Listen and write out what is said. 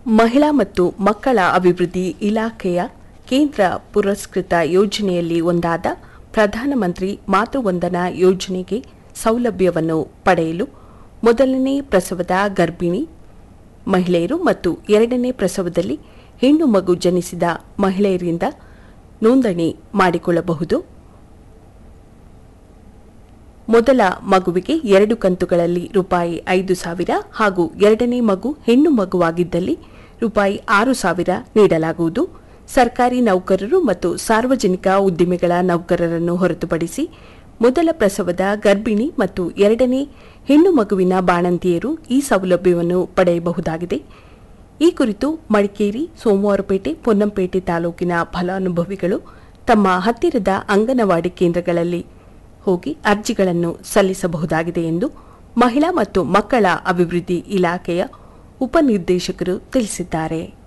ಮಹಿಳಾ ಮತ್ತು ಮಕ್ಕಳ ಅಭಿವೃದ್ಧಿ ಇಲಾಖೆಯ ಕೇಂದ್ರ ಪುರಸ್ಕೃತ ಯೋಜನೆಯಲ್ಲಿ ಒಂದಾದ ಪ್ರಧಾನಮಂತ್ರಿ ಮಾತೃವಂದನಾ ಯೋಜನೆಗೆ ಸೌಲಭ್ಯವನ್ನು ಪಡೆಯಲು ಮೊದಲನೇ ಪ್ರಸವದ ಗರ್ಭಿಣಿ ಮಹಿಳೆಯರು ಮತ್ತು ಎರಡನೇ ಪ್ರಸವದಲ್ಲಿ ಹೆಣ್ಣು ಮಗು ಜನಿಸಿದ ಮಹಿಳೆಯರಿಂದ ನೋಂದಣಿ ಮಾಡಿಕೊಳ್ಳಬಹುದು ಮೊದಲ ಮಗುವಿಗೆ ಎರಡು ಕಂತುಗಳಲ್ಲಿ ರೂಪಾಯಿ ಐದು ಸಾವಿರ ಹಾಗೂ ಎರಡನೇ ಮಗು ಹೆಣ್ಣು ಮಗುವಾಗಿದ್ದಲ್ಲಿ ರೂಪಾಯಿ ಆರು ಸಾವಿರ ನೀಡಲಾಗುವುದು ಸರ್ಕಾರಿ ನೌಕರರು ಮತ್ತು ಸಾರ್ವಜನಿಕ ಉದ್ದಿಮೆಗಳ ನೌಕರರನ್ನು ಹೊರತುಪಡಿಸಿ ಮೊದಲ ಪ್ರಸವದ ಗರ್ಭಿಣಿ ಮತ್ತು ಎರಡನೇ ಹೆಣ್ಣು ಮಗುವಿನ ಬಾಣಂತಿಯರು ಈ ಸೌಲಭ್ಯವನ್ನು ಪಡೆಯಬಹುದಾಗಿದೆ ಈ ಕುರಿತು ಮಡಿಕೇರಿ ಸೋಮವಾರಪೇಟೆ ಪೊನ್ನಂಪೇಟೆ ತಾಲೂಕಿನ ಫಲಾನುಭವಿಗಳು ತಮ್ಮ ಹತ್ತಿರದ ಅಂಗನವಾಡಿ ಕೇಂದ್ರಗಳಲ್ಲಿ ಹೋಗಿ ಅರ್ಜಿಗಳನ್ನು ಸಲ್ಲಿಸಬಹುದಾಗಿದೆ ಎಂದು ಮಹಿಳಾ ಮತ್ತು ಮಕ್ಕಳ ಅಭಿವೃದ್ಧಿ ಇಲಾಖೆಯ ಉಪನಿರ್ದೇಶಕರು ತಿಳಿಸಿದ್ದಾರೆ